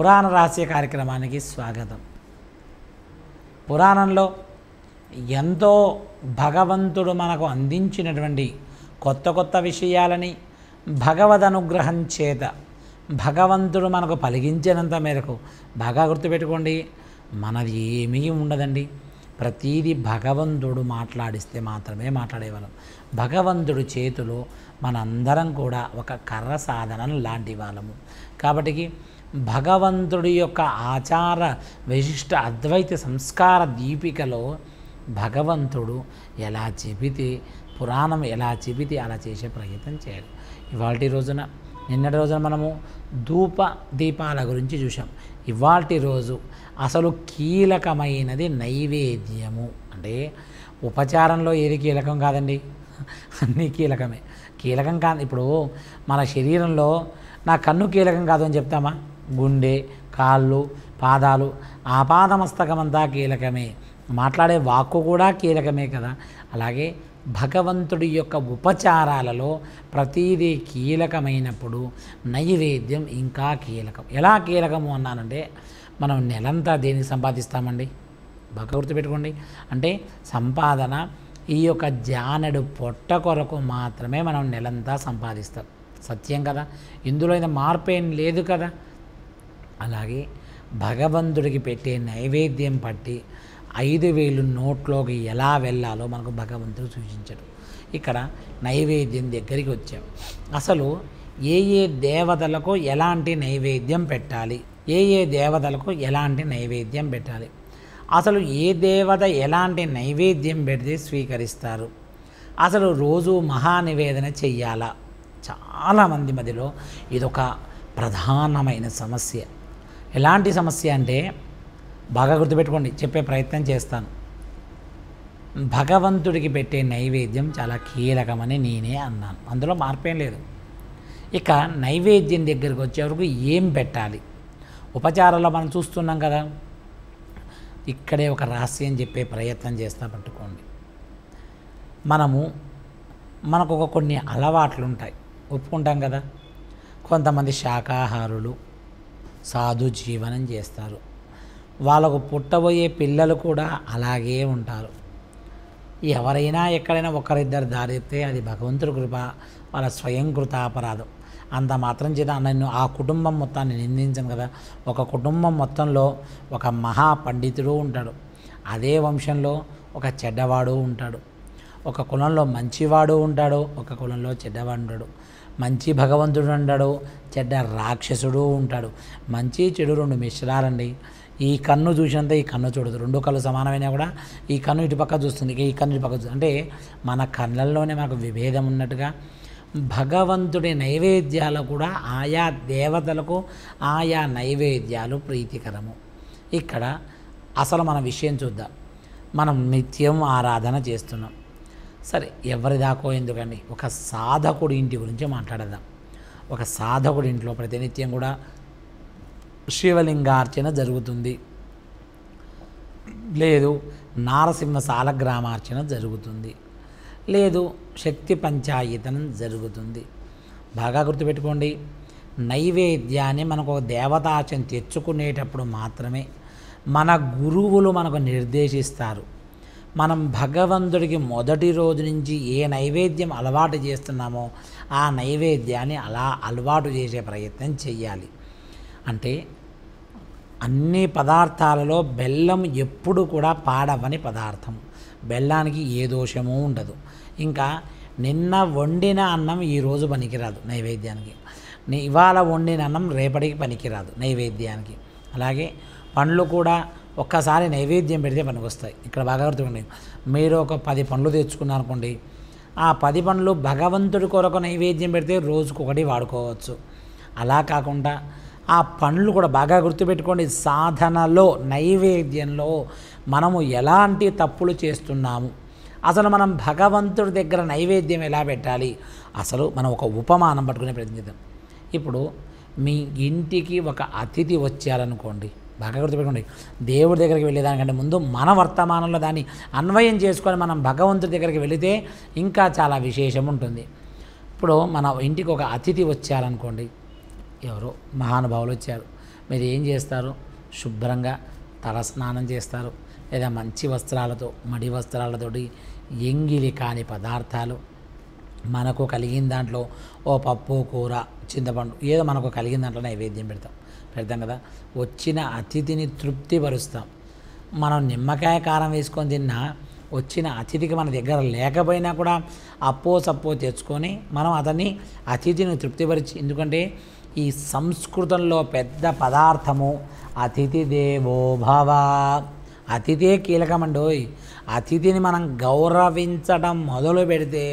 పురాణ రహస్య కార్యక్రమానికి స్వాగతం పురాణంలో ఎంతో భగవంతుడు మనకు అందించినటువంటి కొత్త కొత్త విషయాలని భగవద్ అనుగ్రహం చేత భగవంతుడు మనకు పలిగించినంత మేరకు బాగా గుర్తుపెట్టుకోండి మనది ఏమీ ఉండదండి ప్రతీది భగవంతుడు మాట్లాడిస్తే మాత్రమే మాట్లాడేవాళ్ళం భగవంతుడి చేతిలో మనందరం కూడా ఒక కర్ర సాధనం లాంటి వాళ్ళము కాబట్టి భగవంతుడి యొక్క ఆచార విశిష్ట అద్వైత సంస్కార దీపికలో భగవంతుడు ఎలా చెబితే పురాణం ఎలా చెబితే అలా చేసే ప్రయత్నం చేయాలి ఇవాళ రోజున నిన్నటి రోజున మనము ధూప దీపాల గురించి చూసాం ఇవాల్టి రోజు అసలు కీలకమైనది నైవేద్యము అంటే ఉపచారంలో ఏది కీలకం కాదండి అన్నీ కీలకమే కీలకం కాదు ఇప్పుడు మన శరీరంలో నా కన్ను కీలకం కాదు అని చెప్తామా గుండె కాళ్ళు పాదాలు ఆపాదమస్తకమంతా కీలకమే మాట్లాడే వాక్కు కూడా కీలకమే కదా అలాగే భగవంతుడి యొక్క ఉపచారాలలో ప్రతీదీ కీలకమైనప్పుడు నైవేద్యం ఇంకా కీలకం ఎలా కీలకము అన్నానంటే మనం నెలంతా దేనికి సంపాదిస్తామండి బాగా గుర్తుపెట్టుకోండి అంటే సంపాదన ఈ యొక్క జానెడు పొట్ట కొరకు మాత్రమే మనం నెలంతా సంపాదిస్తాం సత్యం కదా ఇందులో అయితే మార్పు ఏం లేదు కదా అలాగే భగవంతుడికి పెట్టే నైవేద్యం పట్టి ఐదు వేలు నోట్లోకి ఎలా వెళ్ళాలో మనకు భగవంతుడు సూచించడు ఇక్కడ నైవేద్యం దగ్గరికి వచ్చాం అసలు ఏ ఏ దేవతలకు ఎలాంటి నైవేద్యం పెట్టాలి ఏ ఏ దేవతలకు ఎలాంటి నైవేద్యం పెట్టాలి అసలు ఏ దేవత ఎలాంటి నైవేద్యం పెడితే స్వీకరిస్తారు అసలు రోజు మహానివేదన చెయ్యాలా చాలామంది మధ్యలో ఇదొక ప్రధానమైన సమస్య ఎలాంటి సమస్య అంటే బాగా గుర్తుపెట్టుకోండి చెప్పే ప్రయత్నం చేస్తాను భగవంతుడికి పెట్టే నైవేద్యం చాలా కీలకమని నేనే అన్నాను అందులో మార్పేం లేదు ఇక నైవేద్యం దగ్గరికి వచ్చేవరకు ఏం పెట్టాలి ఉపచారంలో మనం చూస్తున్నాం కదా ఇక్కడే ఒక రహస్యం చెప్పే ప్రయత్నం చేస్తా పట్టుకోండి మనము మనకు ఒక కొన్ని అలవాట్లు ఉంటాయి ఒప్పుకుంటాం కదా కొంతమంది శాకాహారులు సాధు జీవనం చేస్తారు వాళ్ళకు పుట్టబోయే పిల్లలు కూడా అలాగే ఉంటారు ఎవరైనా ఎక్కడైనా ఒకరిద్దరు దారితే అది భగవంతుడి కృప వాళ్ళ స్వయం కృత అపరాధం అంత మాత్రం చేత నన్ను ఆ కుటుంబం మొత్తాన్ని నిందించను కదా ఒక కుటుంబం మొత్తంలో ఒక మహా పండితుడు ఉంటాడు అదే వంశంలో ఒక చెడ్డవాడు ఉంటాడు ఒక కులంలో మంచివాడు ఉంటాడు ఒక కులంలో చెడ్డవాడు ఉంటాడు మంచి భగవంతుడు ఉంటాడు చెడ్డ రాక్షసుడు ఉంటాడు మంచి చెడు రెండు మిశ్రాలండి ఈ కన్ను చూసినంత ఈ కన్ను చూడదు రెండు కళ్ళు సమానమైనా కూడా ఈ కన్ను ఇటు పక్క చూస్తుంది ఈ కన్ను ఇటు పక్క చూస్తుంది అంటే మన కళ్ళల్లోనే మనకు విభేదం ఉన్నట్టుగా భగవంతుడి నైవేద్యాలు కూడా ఆయా దేవతలకు ఆయా నైవేద్యాలు ప్రీతికరము ఇక్కడ అసలు మన విషయం చూద్దాం మనం నిత్యం ఆరాధన చేస్తున్నాం సరే ఎవరి దాకో ఎందుకండి ఒక సాధకుడి ఇంటి గురించి మాట్లాడదాం ఒక సాధకుడి ఇంట్లో ప్రతినిత్యం కూడా శివలింగార్చన జరుగుతుంది లేదు నారసింహ సాలగ్రామార్చన జరుగుతుంది లేదు శక్తి పంచాయతనం జరుగుతుంది బాగా గుర్తుపెట్టుకోండి నైవేద్యాన్ని మనకు ఒక దేవతార్చన తెచ్చుకునేటప్పుడు మాత్రమే మన గురువులు మనకు నిర్దేశిస్తారు మనం భగవంతుడికి మొదటి రోజు నుంచి ఏ నైవేద్యం అలవాటు చేస్తున్నామో ఆ నైవేద్యాన్ని అలా అలవాటు చేసే ప్రయత్నం చేయాలి అంటే అన్ని పదార్థాలలో బెల్లం ఎప్పుడు కూడా పాడవని పదార్థం బెల్లానికి ఏ దోషము ఉండదు ఇంకా నిన్న వండిన అన్నం ఈరోజు పనికిరాదు నైవేద్యానికి ని- ఇవాళ వండిన అన్నం రేపటికి పనికిరాదు నైవేద్యానికి అలాగే పండ్లు కూడా ఒక్కసారి నైవేద్యం పెడితే పనికొస్తాయి ఇక్కడ బాగా గుర్తుకోండి మీరు ఒక పది పండ్లు తెచ్చుకున్నారనుకోండి ఆ పది పండ్లు భగవంతుడి కొరకు నైవేద్యం పెడితే రోజుకొకటి వాడుకోవచ్చు అలా కాకుండా ఆ పండ్లు కూడా బాగా గుర్తుపెట్టుకోండి సాధనలో నైవేద్యంలో మనము ఎలాంటి తప్పులు చేస్తున్నాము అసలు మనం భగవంతుడి దగ్గర నైవేద్యం ఎలా పెట్టాలి అసలు మనం ఒక ఉపమానం పట్టుకునే ప్రయత్నిద్దాం ఇప్పుడు మీ ఇంటికి ఒక అతిథి వచ్చారనుకోండి బాగా గుర్తుపెట్టుకోండి దేవుడి దగ్గరికి వెళ్ళేదానికంటే ముందు మన వర్తమానంలో దాన్ని అన్వయం చేసుకొని మనం భగవంతుడి దగ్గరికి వెళితే ఇంకా చాలా విశేషం ఉంటుంది ఇప్పుడు మన ఇంటికి ఒక అతిథి వచ్చారనుకోండి ఎవరో మహానుభావులు వచ్చారు మీరు ఏం చేస్తారు శుభ్రంగా తల స్నానం చేస్తారు లేదా మంచి వస్త్రాలతో మడి వస్త్రాలతోటి ఎంగిలి కాని పదార్థాలు మనకు కలిగిన దాంట్లో ఓ పప్పు కూర చింతపండు ఏదో మనకు కలిగిన దాంట్లో నైవేద్యం పెడతాం పెడతాం కదా వచ్చిన అతిథిని తృప్తిపరుస్తాం మనం నిమ్మకాయ కారం వేసుకొని తిన్నా వచ్చిన అతిథికి మన దగ్గర లేకపోయినా కూడా అప్పో సప్పో తెచ్చుకొని మనం అతన్ని అతిథిని తృప్తిపరిచి ఎందుకంటే ఈ సంస్కృతంలో పెద్ద పదార్థము అతిథి దేవో భవ అతిథే కీలకమండోయ్ అతిథిని మనం గౌరవించడం మొదలు పెడితే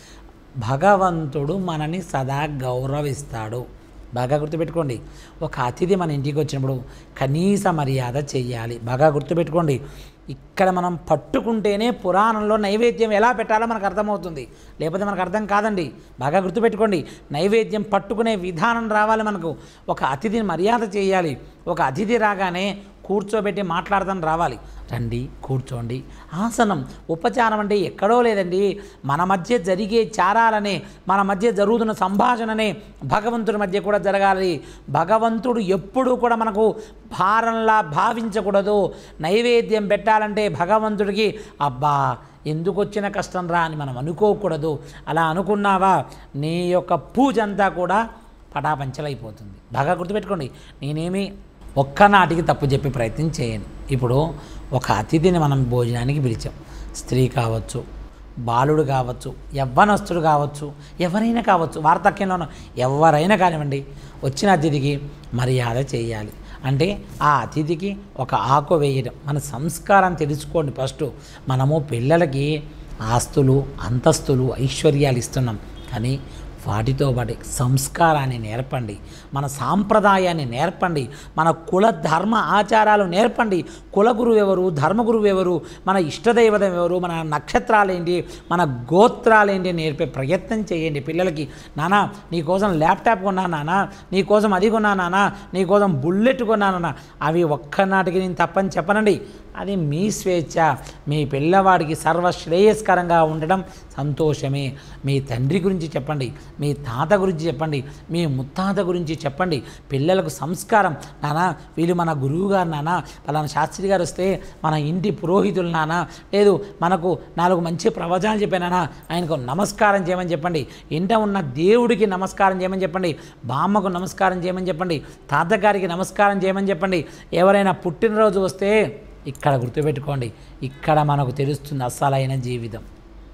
భగవంతుడు మనని సదా గౌరవిస్తాడు బాగా గుర్తుపెట్టుకోండి ఒక అతిథి మన ఇంటికి వచ్చినప్పుడు కనీస మర్యాద చెయ్యాలి బాగా గుర్తుపెట్టుకోండి ఇక్కడ మనం పట్టుకుంటేనే పురాణంలో నైవేద్యం ఎలా పెట్టాలో మనకు అర్థమవుతుంది లేకపోతే మనకు అర్థం కాదండి బాగా గుర్తుపెట్టుకోండి నైవేద్యం పట్టుకునే విధానం రావాలి మనకు ఒక అతిథిని మర్యాద చేయాలి ఒక అతిథి రాగానే కూర్చోబెట్టి మాట్లాడదాం రావాలి రండి కూర్చోండి ఆసనం ఉపచారం అంటే ఎక్కడో లేదండి మన మధ్య జరిగే చారాలనే మన మధ్య జరుగుతున్న సంభాషణనే భగవంతుడి మధ్య కూడా జరగాలి భగవంతుడు ఎప్పుడూ కూడా మనకు భారంలా భావించకూడదు నైవేద్యం పెట్టాలంటే భగవంతుడికి అబ్బా ఎందుకు వచ్చిన కష్టం రా అని మనం అనుకోకూడదు అలా అనుకున్నావా నీ యొక్క పూజ అంతా కూడా పటాపంచలైపోతుంది బాగా గుర్తుపెట్టుకోండి నేనేమి ఒక్కనాటికి తప్పు చెప్పే ప్రయత్నం చేయను ఇప్పుడు ఒక అతిథిని మనం భోజనానికి పిలిచాం స్త్రీ కావచ్చు బాలుడు కావచ్చు యవ్వనస్తుడు కావచ్చు ఎవరైనా కావచ్చు వార్తక్యంలోనూ ఎవరైనా కానివ్వండి వచ్చిన అతిథికి మర్యాద చేయాలి అంటే ఆ అతిథికి ఒక ఆకు వేయడం మన సంస్కారం తెలుసుకోండి ఫస్ట్ మనము పిల్లలకి ఆస్తులు అంతస్తులు ఐశ్వర్యాలు ఇస్తున్నాం కానీ వాటితో పాటు సంస్కారాన్ని నేర్పండి మన సాంప్రదాయాన్ని నేర్పండి మన కుల ధర్మ ఆచారాలు నేర్పండి కులగురువు ఎవరు ధర్మగురువు ఎవరు మన ఇష్టదైవతం ఎవరు మన నక్షత్రాలు ఏంటి మన గోత్రాలు ఏంటి నేర్పే ప్రయత్నం చేయండి పిల్లలకి నానా నీకోసం ల్యాప్టాప్ కొన్నా నానా నీకోసం అది కొన్నా నానా నీకోసం బుల్లెట్ కొన్నా నానా అవి ఒక్కనాటికి నేను తప్పని చెప్పనండి అది మీ స్వేచ్ఛ మీ పిల్లవాడికి సర్వశ్రేయస్కరంగా ఉండడం సంతోషమే మీ తండ్రి గురించి చెప్పండి మీ తాత గురించి చెప్పండి మీ ముత్తాత గురించి చెప్పండి పిల్లలకు సంస్కారం నానా వీళ్ళు మన గురువు గారు నానా పలానా శాస్త్రి గారు వస్తే మన ఇంటి పురోహితులు నానా లేదు మనకు నాలుగు మంచి ప్రవచనాలు చెప్పానా ఆయనకు నమస్కారం చేయమని చెప్పండి ఇంట ఉన్న దేవుడికి నమస్కారం చేయమని చెప్పండి బామ్మకు నమస్కారం చేయమని చెప్పండి తాతగారికి నమస్కారం చేయమని చెప్పండి ఎవరైనా పుట్టినరోజు వస్తే ఇక్కడ గుర్తుపెట్టుకోండి ఇక్కడ మనకు తెలుస్తుంది అసలైన జీవితం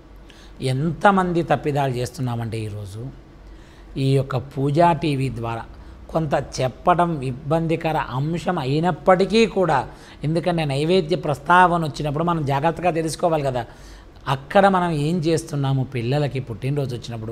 ఎంతమంది తప్పిదాలు చేస్తున్నామంటే ఈరోజు ఈ యొక్క పూజా టీవీ ద్వారా కొంత చెప్పడం ఇబ్బందికర అంశం అయినప్పటికీ కూడా ఎందుకంటే నైవేద్య ప్రస్తావన వచ్చినప్పుడు మనం జాగ్రత్తగా తెలుసుకోవాలి కదా అక్కడ మనం ఏం చేస్తున్నాము పిల్లలకి పుట్టినరోజు వచ్చినప్పుడు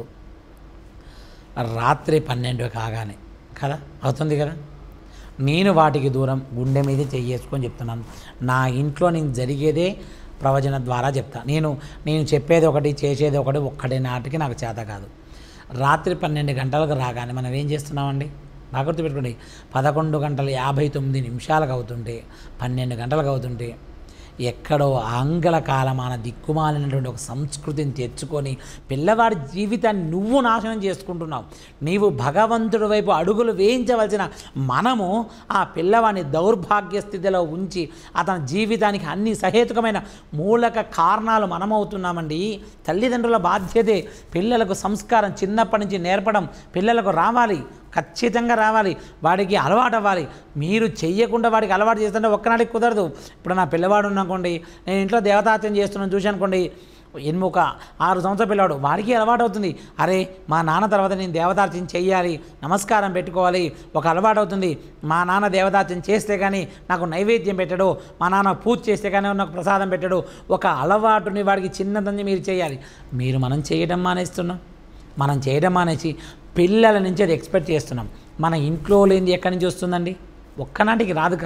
రాత్రి పన్నెండు కాగానే కదా అవుతుంది కదా నేను వాటికి దూరం గుండె మీద చెయ్యేసుకొని చెప్తున్నాను నా ఇంట్లో నేను జరిగేదే ప్రవచన ద్వారా చెప్తా నేను నేను చెప్పేది ఒకటి చేసేది ఒకటి ఒక్కడే నాటికి నాకు చేత కాదు రాత్రి పన్నెండు గంటలకు రాగానే మనం ఏం చేస్తున్నామండి బాగా గుర్తుపెట్టుకోండి పదకొండు గంటల యాభై తొమ్మిది నిమిషాలకు అవుతుంటే పన్నెండు గంటలకు అవుతుంటే ఎక్కడో ఆంగ్ల కాలమాన దిక్కుమాలినటువంటి ఒక సంస్కృతిని తెచ్చుకొని పిల్లవాడి జీవితాన్ని నువ్వు నాశనం చేసుకుంటున్నావు నీవు భగవంతుడి వైపు అడుగులు వేయించవలసిన మనము ఆ పిల్లవాడిని దౌర్భాగ్య స్థితిలో ఉంచి అతని జీవితానికి అన్ని సహేతుకమైన మూలక కారణాలు మనమవుతున్నామండి తల్లిదండ్రుల బాధ్యతే పిల్లలకు సంస్కారం చిన్నప్పటి నుంచి నేర్పడం పిల్లలకు రావాలి ఖచ్చితంగా రావాలి వాడికి అలవాటు అవ్వాలి మీరు చెయ్యకుండా వాడికి అలవాటు చేస్తుంటే ఒక్కనాడికి కుదరదు ఇప్పుడు నా పిల్లవాడు ఉన్నాకోండి నేను ఇంట్లో దేవతాత్యం చేస్తున్నాను చూశానుకోండి ఎనిమిది ఒక ఆరు సంవత్సరాల పిల్లవాడు వాడికి అలవాటు అవుతుంది అరే మా నాన్న తర్వాత నేను దేవతార్చన చెయ్యాలి నమస్కారం పెట్టుకోవాలి ఒక అలవాటు అవుతుంది మా నాన్న దేవతార్చన చేస్తే కానీ నాకు నైవేద్యం పెట్టడు మా నాన్న పూజ చేస్తే కానీ నాకు ప్రసాదం పెట్టడు ఒక అలవాటుని వాడికి చిన్నదని మీరు చేయాలి మీరు మనం చేయడం మానేస్తున్నాం మనం చేయడం మానేసి పిల్లల నుంచి అది ఎక్స్పెక్ట్ చేస్తున్నాం మన ఇంట్లో లేనిది ఎక్కడి నుంచి వస్తుందండి ఒక్కనాటికి రాదు కదా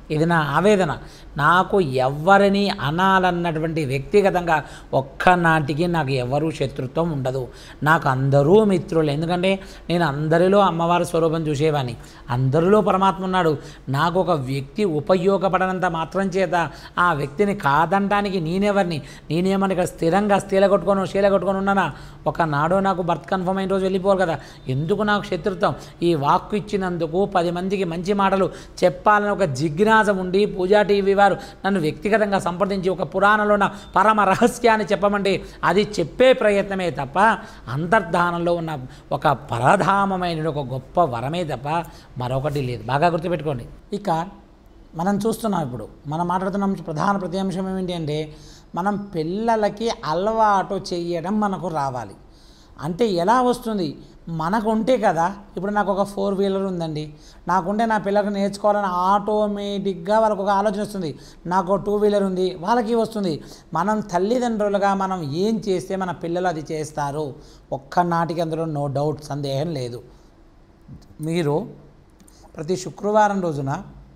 ఇది నా ఆవేదన నాకు ఎవరిని అనాలన్నటువంటి వ్యక్తిగతంగా ఒక్కనాటికి నాకు ఎవరు శత్రుత్వం ఉండదు నాకు అందరూ మిత్రులు ఎందుకంటే నేను అందరిలో అమ్మవారి స్వరూపం చూసేవాడిని అందరిలో పరమాత్మ ఉన్నాడు నాకు ఒక వ్యక్తి ఉపయోగపడనంత మాత్రం చేత ఆ వ్యక్తిని కాదంటానికి నేనెవరిని నేనేమని ఇక్కడ స్థిరంగా స్థిర కొట్టుకొని శీల కొట్టుకొని ఉన్నానా ఒకనాడు నాకు బర్త్ కన్ఫర్మ్ అయిన రోజు వెళ్ళిపోవాలి కదా ఎందుకు నాకు శత్రుత్వం ఈ వాక్కు ఇచ్చినందుకు పది మందికి మంచి మాటలు చెప్పాలని ఒక జిజ్ఞాస ఉండి పూజా టీవీ వారు నన్ను వ్యక్తిగతంగా సంప్రదించి ఒక పురాణంలో ఉన్న పరమ రహస్యాన్ని చెప్పమంటే అది చెప్పే ప్రయత్నమే తప్ప అంతర్ధానంలో ఉన్న ఒక పరధామమైన ఒక గొప్ప వరమే తప్ప మరొకటి లేదు బాగా గుర్తుపెట్టుకోండి ఇక మనం చూస్తున్నాం ఇప్పుడు మనం మాట్లాడుతున్న ప్రధాన ప్రత్యాంశం ఏమిటి అంటే మనం పిల్లలకి అలవాటు చేయడం మనకు రావాలి అంటే ఎలా వస్తుంది మనకు ఉంటే కదా ఇప్పుడు నాకు ఒక ఫోర్ వీలర్ ఉందండి నాకుంటే నా పిల్లలకు నేర్చుకోవాలని ఆటోమేటిక్గా వాళ్ళకు ఒక ఆలోచన వస్తుంది నాకు టూ వీలర్ ఉంది వాళ్ళకి వస్తుంది మనం తల్లిదండ్రులుగా మనం ఏం చేస్తే మన పిల్లలు అది చేస్తారు ఒక్కనాటికి అందులో నో డౌట్ సందేహం లేదు మీరు ప్రతి శుక్రవారం రోజున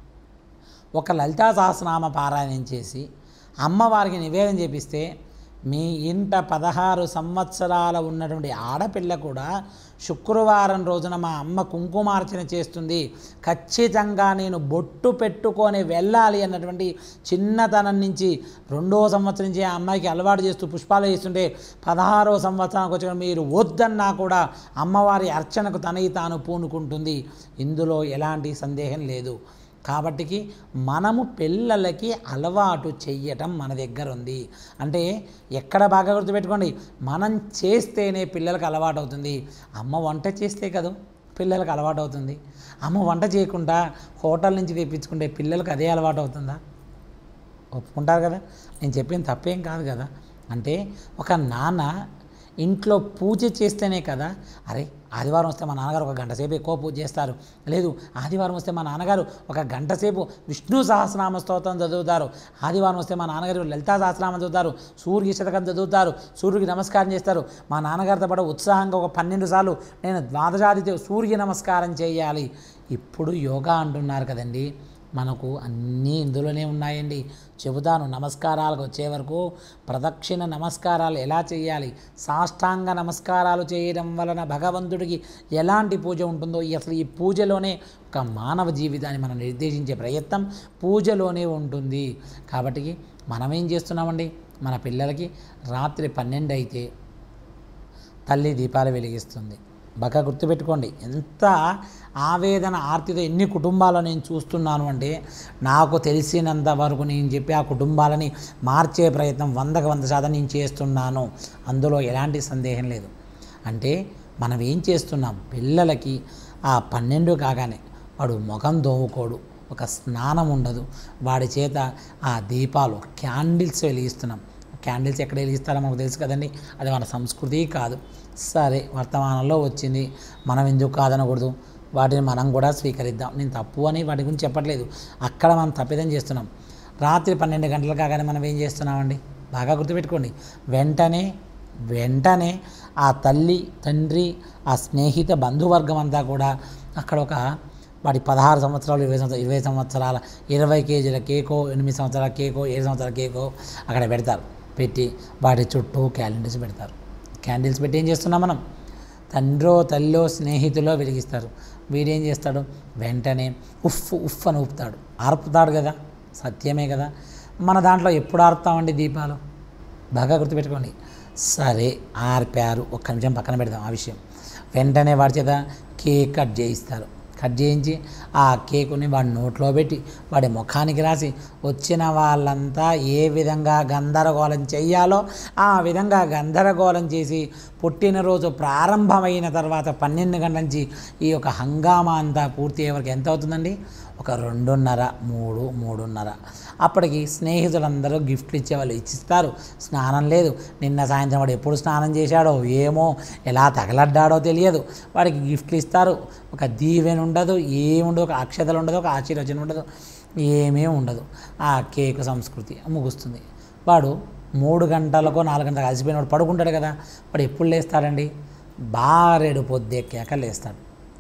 ఒక లలితా సహస్రనామ పారాయణం చేసి అమ్మవారికి నివేదన చేపిస్తే మీ ఇంట పదహారు సంవత్సరాల ఉన్నటువంటి ఆడపిల్ల కూడా శుక్రవారం రోజున మా అమ్మ కుంకుమార్చన చేస్తుంది ఖచ్చితంగా నేను బొట్టు పెట్టుకొని వెళ్ళాలి అన్నటువంటి చిన్నతనం నుంచి రెండో సంవత్సరం నుంచి ఆ అమ్మాయికి అలవాటు చేస్తూ పుష్పాలు చేస్తుంటే పదహారో సంవత్సరానికి వచ్చిన మీరు వద్దన్నా కూడా అమ్మవారి అర్చనకు తనయి తాను పూనుకుంటుంది ఇందులో ఎలాంటి సందేహం లేదు కాబట్టికి మనము పిల్లలకి అలవాటు చెయ్యటం మన దగ్గర ఉంది అంటే ఎక్కడ బాగా గుర్తుపెట్టుకోండి మనం చేస్తేనే పిల్లలకు అలవాటు అవుతుంది అమ్మ వంట చేస్తే కదా పిల్లలకు అలవాటు అవుతుంది అమ్మ వంట చేయకుండా హోటల్ నుంచి తెప్పించుకుంటే పిల్లలకు అదే అలవాటు అవుతుందా ఒప్పుకుంటారు కదా నేను చెప్పింది తప్పేం కాదు కదా అంటే ఒక నాన్న ఇంట్లో పూజ చేస్తేనే కదా అరే ఆదివారం వస్తే మా నాన్నగారు ఒక గంట సేపు ఎక్కువ పూజ చేస్తారు లేదు ఆదివారం వస్తే మా నాన్నగారు ఒక గంట సేపు విష్ణు సహస్రనామ స్తోత్రం చదువుతారు ఆదివారం వస్తే మా నాన్నగారు లలితా సహస్రనామం చదువుతారు సూర్య శతకం చదువుతారు సూర్యుడికి నమస్కారం చేస్తారు మా నాన్నగారితో పాటు ఉత్సాహంగా ఒక పన్నెండు సార్లు నేను ద్వాదశాదిత్య సూర్య నమస్కారం చేయాలి ఇప్పుడు యోగా అంటున్నారు కదండి మనకు అన్నీ ఇందులోనే ఉన్నాయండి చెబుతాను నమస్కారాలకు వచ్చే వరకు ప్రదక్షిణ నమస్కారాలు ఎలా చేయాలి సాష్టాంగ నమస్కారాలు చేయడం వలన భగవంతుడికి ఎలాంటి పూజ ఉంటుందో ఈ అసలు ఈ పూజలోనే ఒక మానవ జీవితాన్ని మనం నిర్దేశించే ప్రయత్నం పూజలోనే ఉంటుంది కాబట్టి మనం ఏం చేస్తున్నామండి మన పిల్లలకి రాత్రి పన్నెండు అయితే తల్లి దీపాలు వెలిగిస్తుంది బాగా గుర్తుపెట్టుకోండి ఎంత ఆవేదన ఆర్తితో ఎన్ని కుటుంబాలు నేను చూస్తున్నాను అంటే నాకు తెలిసినంత వరకు నేను చెప్పి ఆ కుటుంబాలని మార్చే ప్రయత్నం వందకు వంద శాతం నేను చేస్తున్నాను అందులో ఎలాంటి సందేహం లేదు అంటే మనం ఏం చేస్తున్నాం పిల్లలకి ఆ పన్నెండు కాగానే వాడు ముఖం దోముకోడు ఒక స్నానం ఉండదు వాడి చేత ఆ దీపాలు క్యాండిల్స్ వెలిగిస్తున్నాం క్యాండిల్స్ ఎక్కడ వెలిగిస్తారో మనకు తెలుసు కదండి అది మన సంస్కృతి కాదు సరే వర్తమానంలో వచ్చింది మనం ఎందుకు కాదనకూడదు వాటిని మనం కూడా స్వీకరిద్దాం నేను తప్పు అని వాటి గురించి చెప్పట్లేదు అక్కడ మనం తప్పిదం చేస్తున్నాం రాత్రి పన్నెండు గంటలు కాగానే మనం ఏం చేస్తున్నామండి బాగా గుర్తుపెట్టుకోండి వెంటనే వెంటనే ఆ తల్లి తండ్రి ఆ స్నేహిత బంధువర్గం అంతా కూడా అక్కడ ఒక వాడి పదహారు సంవత్సరాలు ఇరవై సంవత్సరాలు ఇరవై సంవత్సరాల ఇరవై కేజీల కేకో ఎనిమిది సంవత్సరాల కేకో ఏడు సంవత్సరాల కేకో అక్కడ పెడతారు పెట్టి వాటి చుట్టూ క్యాలెండర్స్ పెడతారు క్యాండిల్స్ పెట్టి ఏం చేస్తున్నాం మనం తండ్రో తల్లో స్నేహితులో వెలిగిస్తారు వీడేం చేస్తాడు వెంటనే ఉఫ్ ఉఫ్ అని ఊపుతాడు ఆర్పుతాడు కదా సత్యమే కదా మన దాంట్లో ఎప్పుడు ఆర్పుతామండి దీపాలు బాగా గుర్తుపెట్టుకోండి సరే ఆర్పారు ఒక్క నిమిషం పక్కన పెడదాం ఆ విషయం వెంటనే వాడి చేత కేక్ కట్ చేయిస్తారు కట్ చేయించి ఆ కేకుని వాడి నోట్లో పెట్టి వాడి ముఖానికి రాసి వచ్చిన వాళ్ళంతా ఏ విధంగా గందరగోళం చెయ్యాలో ఆ విధంగా గందరగోళం చేసి పుట్టినరోజు ప్రారంభమైన తర్వాత పన్నెండు గంటల నుంచి ఈ యొక్క హంగామా అంతా పూర్తి అయ్యే వరకు ఎంత అవుతుందండి ఒక రెండున్నర మూడు మూడున్నర అప్పటికి స్నేహితులందరూ గిఫ్ట్లు ఇచ్చేవాళ్ళు ఇచ్చిస్తారు స్నానం లేదు నిన్న సాయంత్రం వాడు ఎప్పుడు స్నానం చేశాడో ఏమో ఎలా తగలడ్డాడో తెలియదు వాడికి గిఫ్ట్లు ఇస్తారు ఒక దీవెన ఉండదు ఏముండదు ఒక అక్షతలు ఉండదు ఒక ఆశీర్వచనం ఉండదు ఏమీ ఉండదు ఆ కేక్ సంస్కృతి ముగుస్తుంది వాడు మూడు గంటలకో నాలుగు గంటలకు అలసిపోయిన వాడు పడుకుంటాడు కదా వాడు ఎప్పుడు లేస్తాడండి బారెడు పొద్దెక్కాక లేస్తాడు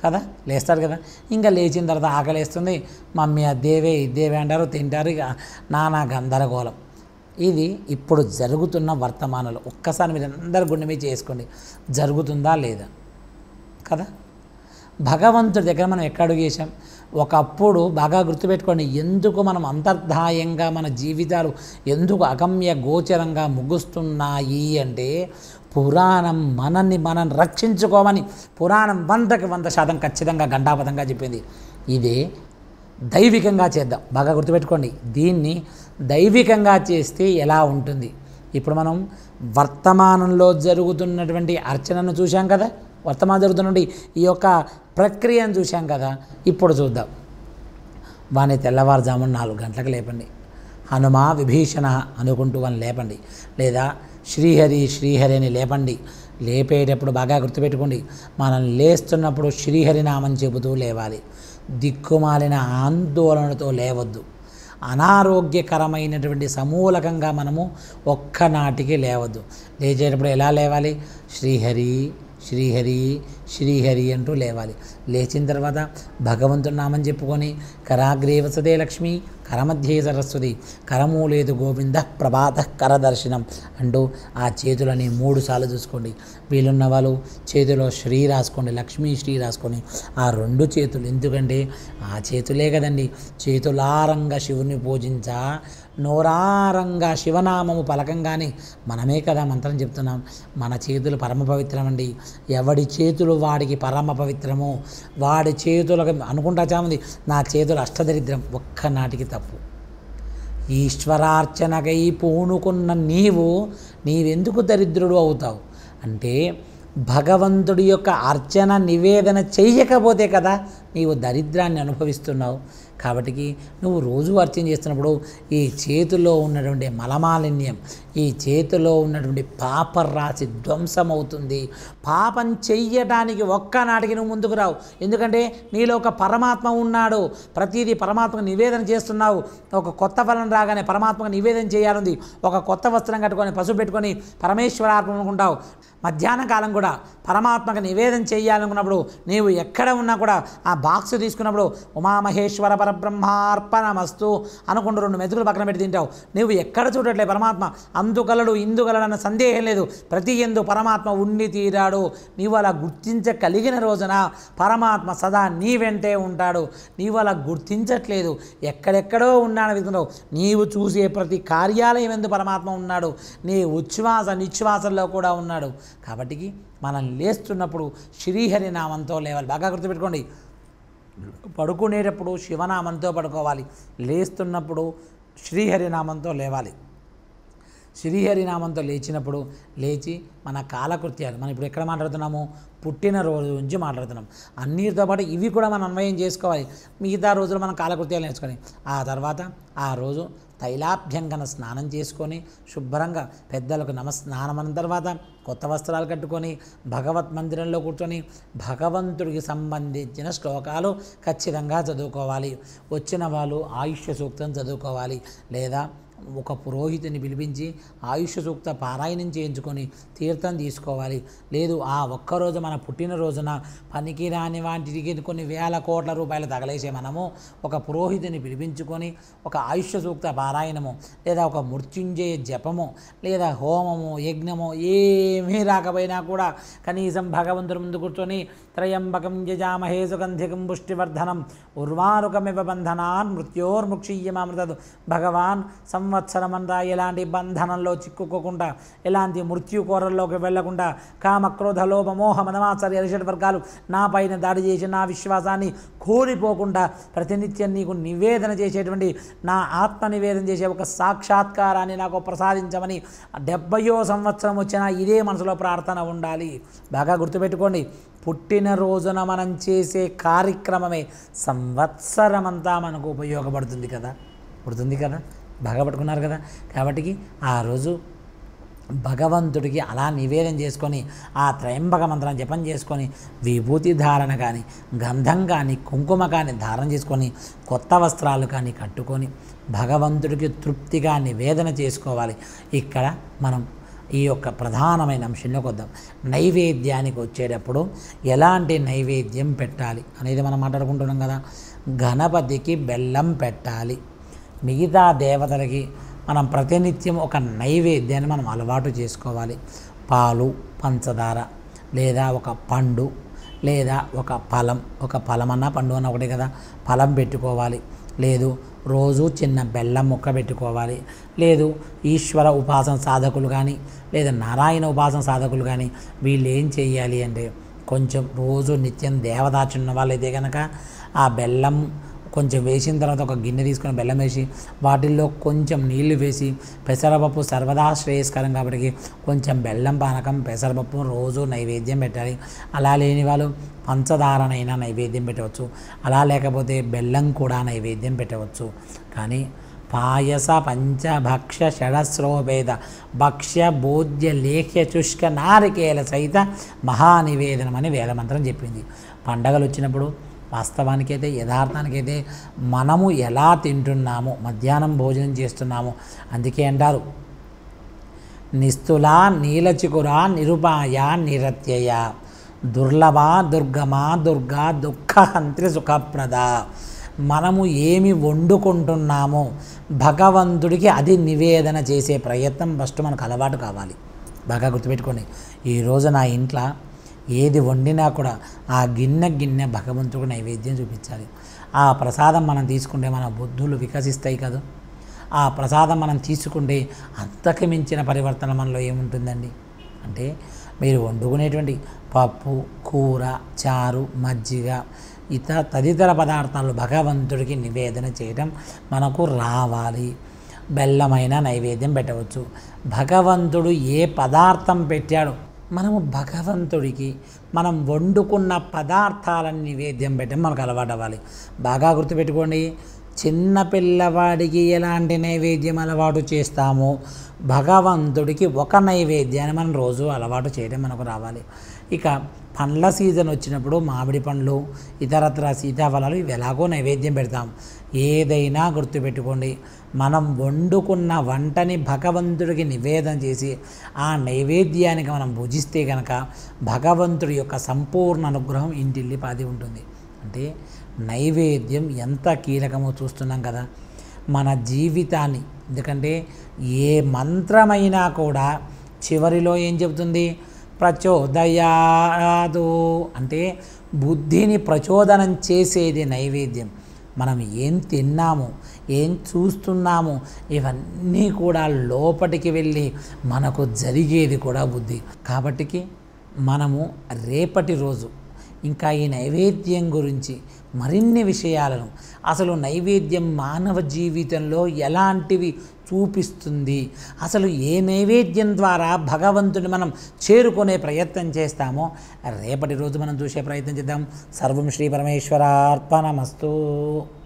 కదా లేస్తారు కదా ఇంకా లేచిన తర్వాత ఆకలేస్తుంది మమ్మీ అదేవే ఇదేవే అంటారు తింటారు ఇక నానా గందరగోళం ఇది ఇప్పుడు జరుగుతున్న వర్తమానంలో ఒక్కసారి మీరు అందరు గుండె మీద చేసుకోండి జరుగుతుందా లేదా కదా భగవంతుడి దగ్గర మనం ఎక్కడ అడుగు చేసాం ఒకప్పుడు బాగా గుర్తుపెట్టుకోండి ఎందుకు మనం అంతర్ధాయంగా మన జీవితాలు ఎందుకు అగమ్య గోచరంగా ముగుస్తున్నాయి అంటే పురాణం మనల్ని మనం రక్షించుకోమని పురాణం వందకి వంద శాతం ఖచ్చితంగా గంటాపదంగా చెప్పింది ఇదే దైవికంగా చేద్దాం బాగా గుర్తుపెట్టుకోండి దీన్ని దైవికంగా చేస్తే ఎలా ఉంటుంది ఇప్పుడు మనం వర్తమానంలో జరుగుతున్నటువంటి అర్చనను చూశాం కదా వర్తమానం జరుగుతున్నటువంటి ఈ యొక్క ప్రక్రియను చూశాం కదా ఇప్పుడు చూద్దాం వాని తెల్లవారుజామున నాలుగు గంటలకు లేపండి హనుమ విభీషణ అనుకుంటూ వాళ్ళని లేపండి లేదా శ్రీహరి శ్రీహరి అని లేపండి లేపేటప్పుడు బాగా గుర్తుపెట్టుకోండి మనం లేస్తున్నప్పుడు శ్రీహరి నామం చెబుతూ లేవాలి దిక్కుమాలిన ఆందోళనతో లేవద్దు అనారోగ్యకరమైనటువంటి సమూలకంగా మనము ఒక్కనాటికి లేవద్దు లేచేటప్పుడు ఎలా లేవాలి శ్రీహరి శ్రీహరి శ్రీహరి అంటూ లేవాలి లేచిన తర్వాత భగవంతుని నామం చెప్పుకొని కరాగ్రే వసదే లక్ష్మి కరమధ్యే సరస్వతి కరమూలేదు గోవింద ప్రభాత కరదర్శనం అంటూ ఆ చేతులని మూడు సార్లు చూసుకోండి వీలున్న వాళ్ళు చేతిలో శ్రీ రాసుకోండి లక్ష్మీ శ్రీ రాసుకొని ఆ రెండు చేతులు ఎందుకంటే ఆ చేతులే కదండి చేతులారంగా శివుని పూజించా నోరారంగా శివనామము పలకంగానే మనమే కదా మంత్రం చెప్తున్నాం మన చేతులు పరమ పవిత్రం అండి ఎవడి చేతులు వాడికి పరమ పవిత్రము వాడి చేతులకు అనుకుంటా చామంది నా చేతులు అష్టదరిద్రం ఒక్కనాటికి తప్పు ఈశ్వరార్చనకై పూనుకున్న నీవు నీవెందుకు దరిద్రుడు అవుతావు అంటే భగవంతుడి యొక్క అర్చన నివేదన చెయ్యకపోతే కదా నీవు దరిద్రాన్ని అనుభవిస్తున్నావు కాబట్టి నువ్వు రోజు అర్చన చేస్తున్నప్పుడు ఈ చేతిలో ఉన్నటువంటి మలమాలిన్యం ఈ చేతిలో ఉన్నటువంటి పాపరాశి ధ్వంసమవుతుంది పాపం చెయ్యటానికి ఒక్కనాటికి నువ్వు ముందుకు రావు ఎందుకంటే నీలో ఒక పరమాత్మ ఉన్నాడు ప్రతిదీ పరమాత్మకు నివేదన చేస్తున్నావు ఒక కొత్త ఫలం రాగానే పరమాత్మకు నివేదన చేయాలంది ఒక కొత్త వస్త్రం కట్టుకొని పసుపు పెట్టుకొని పరమేశ్వరార్పణ అనుకుంటావు మధ్యాహ్న కాలం కూడా పరమాత్మకు నివేదన చేయాలనుకున్నప్పుడు నీవు ఎక్కడ ఉన్నా కూడా ఆ బాక్స్ తీసుకున్నప్పుడు ఉమామహేశ్వర పరబ్రహ్మార్పణమస్తు అనుకుంటూ రెండు మెతుకులు పక్కన పెట్టి తింటావు నువ్వు ఎక్కడ చూడట్లే పరమాత్మ అందుకలడు ఇందుగలడన్న సందేహం లేదు ప్రతి ఎందు పరమాత్మ ఉండి తీరాడు నీవు అలా గుర్తించగలిగిన రోజున పరమాత్మ సదా నీ వెంటే ఉంటాడు నీవు అలా గుర్తించట్లేదు ఎక్కడెక్కడో ఉన్నాను వెతుకున్నావు నీవు చూసే ప్రతి కార్యాలయం ఎందు పరమాత్మ ఉన్నాడు నీ ఉచ్ఛ్వాస నిశ్వాసంలో కూడా ఉన్నాడు కాబట్టి మనం లేస్తున్నప్పుడు శ్రీహరి నామంతో లేవాలి బాగా గుర్తుపెట్టుకోండి పడుకునేటప్పుడు శివనామంతో పడుకోవాలి లేస్తున్నప్పుడు శ్రీహరి నామంతో లేవాలి శ్రీహరి నామంతో లేచినప్పుడు లేచి మన కాలకృత్యాలు మనం ఇప్పుడు ఎక్కడ మాట్లాడుతున్నాము పుట్టినరోజు నుంచి మాట్లాడుతున్నాం అన్నిటితో పాటు ఇవి కూడా మనం అన్వయం చేసుకోవాలి మిగతా రోజులు మనం కాలకృత్యాలు నేర్చుకొని ఆ తర్వాత ఆ రోజు తైలాభ్యంకన స్నానం చేసుకొని శుభ్రంగా పెద్దలకు నమ స్నానం తర్వాత కొత్త వస్త్రాలు కట్టుకొని భగవత్ మందిరంలో కూర్చొని భగవంతుడికి సంబంధించిన శ్లోకాలు ఖచ్చితంగా చదువుకోవాలి వచ్చిన వాళ్ళు ఆయుష్య సూక్తం చదువుకోవాలి లేదా ఒక పురోహితుని పిలిపించి ఆయుష్ సూక్త పారాయణం చేయించుకొని తీర్థం తీసుకోవాలి లేదు ఆ ఒక్కరోజు మన పుట్టినరోజున పనికి రాని వాటికి కొన్ని వేల కోట్ల రూపాయలు తగలేసే మనము ఒక పురోహితుని పిలిపించుకొని ఒక ఆయుష్ సూక్త పారాయణము లేదా ఒక మృత్యుంజయ జపము లేదా హోమము యజ్ఞము ఏమీ రాకపోయినా కూడా కనీసం భగవంతుడి ముందు కూర్చొని త్రయంబకం యజామహే సుగంధికం పుష్టివర్ధనం ఉర్వారుకమివ బంధనాన్ మృత్యోర్ముక్షీయమామృతదు భగవాన్ సంవత్సరమంతా ఎలాంటి బంధనంలో చిక్కుకోకుండా ఎలాంటి మృత్యు కోరల్లోకి వెళ్లకుండా కామ క్రోధ లోభ మోహ మనమాచర్య అరిషడ్ వర్గాలు నా పైన దాడి చేసి నా విశ్వాసాన్ని కోల్పోకుండా ప్రతినిత్యం నీకు నివేదన చేసేటువంటి నా ఆత్మ నివేదన చేసే ఒక సాక్షాత్కారాన్ని నాకు ప్రసాదించమని డెబ్బయో సంవత్సరం వచ్చినా ఇదే మనసులో ప్రార్థన ఉండాలి బాగా గుర్తుపెట్టుకోండి పుట్టినరోజున మనం చేసే కార్యక్రమమే సంవత్సరమంతా మనకు ఉపయోగపడుతుంది కదా పడుతుంది కదా బాగా పట్టుకున్నారు కదా కాబట్టి ఆ రోజు భగవంతుడికి అలా నివేదన చేసుకొని ఆ త్రయంబక మంత్రం జపం చేసుకొని విభూతి ధారణ కానీ గంధం కానీ కుంకుమ కానీ ధారణ చేసుకొని కొత్త వస్త్రాలు కానీ కట్టుకొని భగవంతుడికి తృప్తిగా నివేదన చేసుకోవాలి ఇక్కడ మనం ఈ యొక్క ప్రధానమైన అంశంలోకి వద్దాం నైవేద్యానికి వచ్చేటప్పుడు ఎలాంటి నైవేద్యం పెట్టాలి అనేది మనం మాట్లాడుకుంటున్నాం కదా గణపతికి బెల్లం పెట్టాలి మిగతా దేవతలకి మనం ప్రతినిత్యం ఒక నైవేద్యాన్ని మనం అలవాటు చేసుకోవాలి పాలు పంచదార లేదా ఒక పండు లేదా ఒక ఫలం ఒక ఫలం అన్న పండు అన్న ఒకటే కదా ఫలం పెట్టుకోవాలి లేదు రోజు చిన్న బెల్లం ముక్క పెట్టుకోవాలి లేదు ఈశ్వర ఉపాసన సాధకులు కానీ లేదా నారాయణ ఉపాసన సాధకులు కానీ వీళ్ళు ఏం చేయాలి అంటే కొంచెం రోజు నిత్యం దేవదాచి ఉన్న వాళ్ళైతే కనుక ఆ బెల్లం కొంచెం వేసిన తర్వాత ఒక గిన్నె తీసుకొని బెల్లం వేసి వాటిల్లో కొంచెం నీళ్లు వేసి పెసరపప్పు సర్వదా శ్రేయస్కరం కాబట్టి కొంచెం బెల్లం పానకం పెసరపప్పు రోజు నైవేద్యం పెట్టాలి అలా లేని వాళ్ళు పంచదారనైనా నైవేద్యం పెట్టవచ్చు అలా లేకపోతే బెల్లం కూడా నైవేద్యం పెట్టవచ్చు కానీ పాయస పంచభక్ష షడస్రోభేద భక్ష్య బోధ్య లేఖ్య శుష్క నారికేల సహిత మహానివేదనం అని వేదమంత్రం చెప్పింది పండగలు వచ్చినప్పుడు వాస్తవానికైతే యథార్థానికైతే మనము ఎలా తింటున్నాము మధ్యాహ్నం భోజనం చేస్తున్నాము అందుకే అంటారు నిస్తుల నీలచికుర నిరుపాయ నిరత్యయ దుర్లభ దుర్గమ దుర్గా దుఃఖహంత్రి సుఖప్రద మనము ఏమి వండుకుంటున్నామో భగవంతుడికి అది నివేదన చేసే ప్రయత్నం ఫస్ట్ మనకు అలవాటు కావాలి బాగా గుర్తుపెట్టుకోండి ఈరోజు నా ఇంట్లో ఏది వండినా కూడా ఆ గిన్నె గిన్నె భగవంతుడికి నైవేద్యం చూపించాలి ఆ ప్రసాదం మనం తీసుకుంటే మన బుద్ధులు వికసిస్తాయి కదా ఆ ప్రసాదం మనం తీసుకుంటే అంతకు మించిన పరివర్తన మనలో ఏముంటుందండి అంటే మీరు వండుకునేటువంటి పప్పు కూర చారు మజ్జిగ ఇతర తదితర పదార్థాలు భగవంతుడికి నివేదన చేయడం మనకు రావాలి బెల్లమైన నైవేద్యం పెట్టవచ్చు భగవంతుడు ఏ పదార్థం పెట్టాడో మనము భగవంతుడికి మనం వండుకున్న పదార్థాలను నివేద్యం పెట్టడం మనకు అలవాటు అవ్వాలి బాగా గుర్తుపెట్టుకోండి చిన్న పిల్లవాడికి ఎలాంటి నైవేద్యం అలవాటు చేస్తామో భగవంతుడికి ఒక నైవేద్యాన్ని మనం రోజు అలవాటు చేయడం మనకు రావాలి ఇక పండ్ల సీజన్ వచ్చినప్పుడు మామిడి పండ్లు ఇతరత్ర సీతాఫలాలు ఇవి ఎలాగో నైవేద్యం పెడతాం ఏదైనా గుర్తుపెట్టుకోండి మనం వండుకున్న వంటని భగవంతుడికి నివేదన చేసి ఆ నైవేద్యానికి మనం భుజిస్తే కనుక భగవంతుడి యొక్క సంపూర్ణ అనుగ్రహం ఇంటిల్లి పాది ఉంటుంది అంటే నైవేద్యం ఎంత కీలకమో చూస్తున్నాం కదా మన జీవితాన్ని ఎందుకంటే ఏ మంత్రమైనా కూడా చివరిలో ఏం చెబుతుంది ప్రచోదయాదు అంటే బుద్ధిని ప్రచోదనం చేసేది నైవేద్యం మనం ఏం తిన్నాము ఏం చూస్తున్నాము ఇవన్నీ కూడా లోపటికి వెళ్ళి మనకు జరిగేది కూడా బుద్ధి కాబట్టికి మనము రేపటి రోజు ఇంకా ఈ నైవేద్యం గురించి మరిన్ని విషయాలను అసలు నైవేద్యం మానవ జీవితంలో ఎలాంటివి చూపిస్తుంది అసలు ఏ నైవేద్యం ద్వారా భగవంతుని మనం చేరుకునే ప్రయత్నం చేస్తామో రేపటి రోజు మనం చూసే ప్రయత్నం చేద్దాం సర్వం శ్రీ పరమేశ్వరార్పణమస్తు